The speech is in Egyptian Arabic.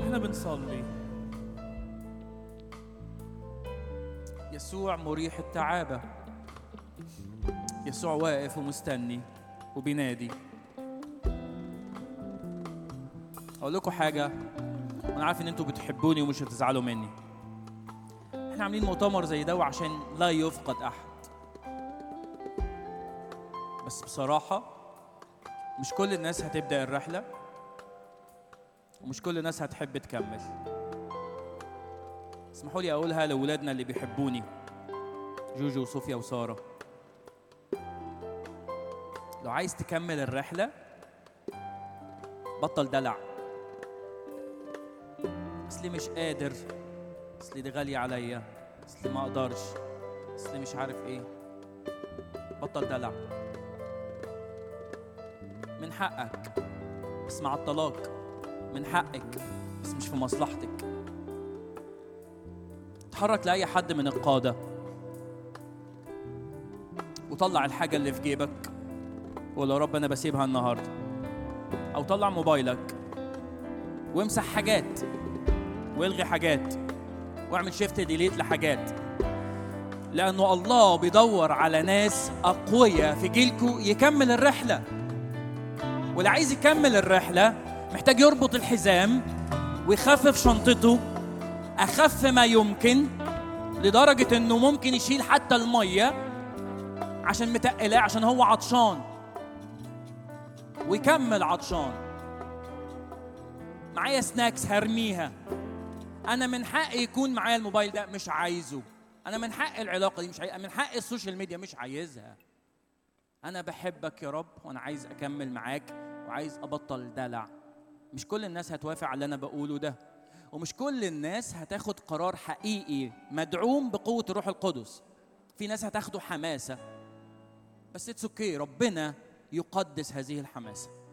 واحنا بنصلي يسوع مريح التعابة يسوع واقف ومستني وبينادي اقول لكم حاجة وانا عارف ان انتوا بتحبوني ومش هتزعلوا مني احنا عاملين مؤتمر زي ده عشان لا يفقد احد بس بصراحة مش كل الناس هتبدأ الرحلة ومش كل الناس هتحب تكمل اسمحوا لي اقولها لاولادنا اللي بيحبوني جوجو وصوفيا وساره لو عايز تكمل الرحله بطل دلع اصلي مش قادر اصلي دي غاليه عليا اصلي ما اقدرش اصلي مش عارف ايه بطل دلع من حقك بس مع الطلاق من حقك بس مش في مصلحتك اتحرك لأي حد من القادة وطلع الحاجة اللي في جيبك وقول يا رب أنا بسيبها النهاردة أو طلع موبايلك وامسح حاجات والغي حاجات واعمل شيفت ديليت لحاجات لأنه الله بيدور على ناس أقوياء في جيلكو يكمل الرحلة واللي عايز يكمل الرحلة محتاج يربط الحزام ويخفف شنطته أخف ما يمكن لدرجة إنه ممكن يشيل حتى المية عشان متقلاه عشان هو عطشان ويكمل عطشان معايا سناكس هرميها أنا من حقي يكون معايا الموبايل ده مش عايزه أنا من حق العلاقة دي مش عايز من حق السوشيال ميديا مش عايزها أنا بحبك يا رب وأنا عايز أكمل معاك وعايز أبطل دلع مش كل الناس هتوافق على اللي أنا بقوله ده ومش كل الناس هتاخد قرار حقيقي مدعوم بقوة الروح القدس في ناس هتاخده حماسة بس اتس اوكي ربنا يقدس هذه الحماسة